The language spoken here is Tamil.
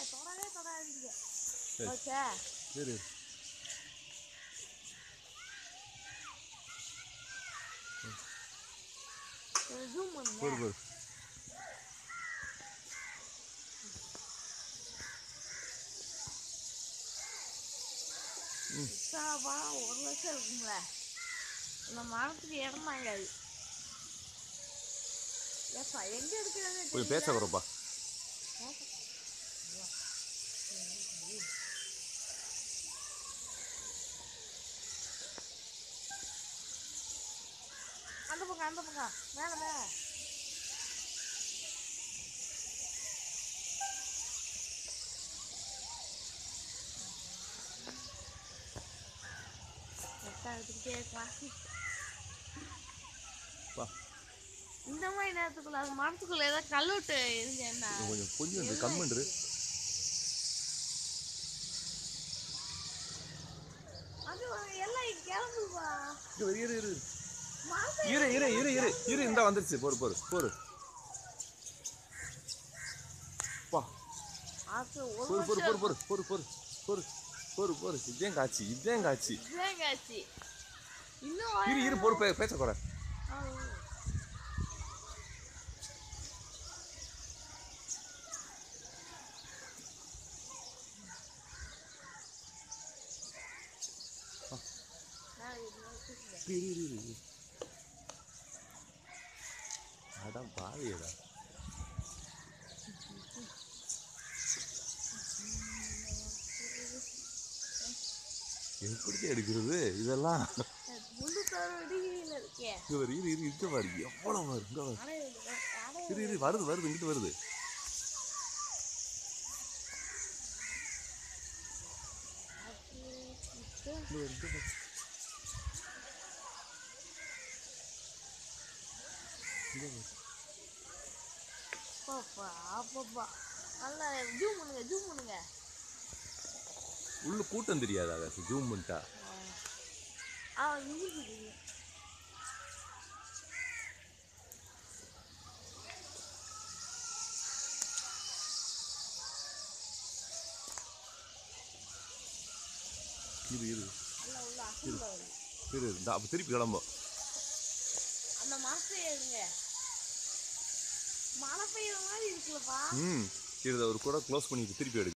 தொடவே தொடாதீங்க சரி. ஓகே சரி ஜூம் பண்ணுங்க போடு போடு சாபா ஒரு லட்சம் இருக்கும்ல அந்த மரத்துக்கு இடமாங்க அது ஏப்பா எங்க இருக்கிறது கொஞ்சம் பேச வரப்பா அந்த பக்கம் அந்த பக்கம் மேல மேல கரெக்டா எடுத்துக்கிட்டே இருக்கலாம் பா இந்த மாதிரி நேரத்துக்குள்ள அது மரத்துக்குள்ள ஏதாவது கல்லுட்டு இருங்க என்ன கொஞ்சம் கொஞ்சம் இந்த கம்மெண்ட்ரு அது எல்லாம் கிளம்புப்பா இரு இரு இரு மரத்தை இரு இரு இரு இரு இரு இந்த வந்துருச்சு போரு போரு போரு பா அது ஒரு போரு போரு வருஷம் bore bore bore bore bore bore bore இதேன் காட்சி இதேன் காட்சி தேங்காய்ச்சி இன்னும் இரு இரு போரு பே பேச போற ஆ, நான் இது வச்சுக்கிறேன். இரு இரு இரு இரு அதான் பாவியடா எப்படி எடுக்கிறது இதெல்லாம் அது முள்ளு தோறு டிகிரியில் இருக்கே இங்க பாரு இரு இரு இங்க பாரு எவ்வளவு பாரு இங்க பாரு அடே, இது அடே, இரு இரு வருது வருது இங்கிட்டு வருது அது, இது. இங்க பாரு, இங்க பாரு. இங்க பாரு. பாப்பா, அப்பப்பா. நல்லா ஜூம் பண்ணுங்க ஜூம் பண்ணுங்க உள்ள கூட்டம் தெரியாதா ஜூம் பண்ணிட்டா ஆ இருக்குது இரு இரு நல்லா உள்ள அசல் வருது இரு இரு. இந்த அப்ப திருப்பி கிளம்பும் அந்த மரத்தை எடுங்க மழை பெய்யுற மாதிரி இருக்குல்லப்பா ம் இரு இதை ஒரு கூட க்ளோஸ் பண்ணிட்டு திருப்பி எடு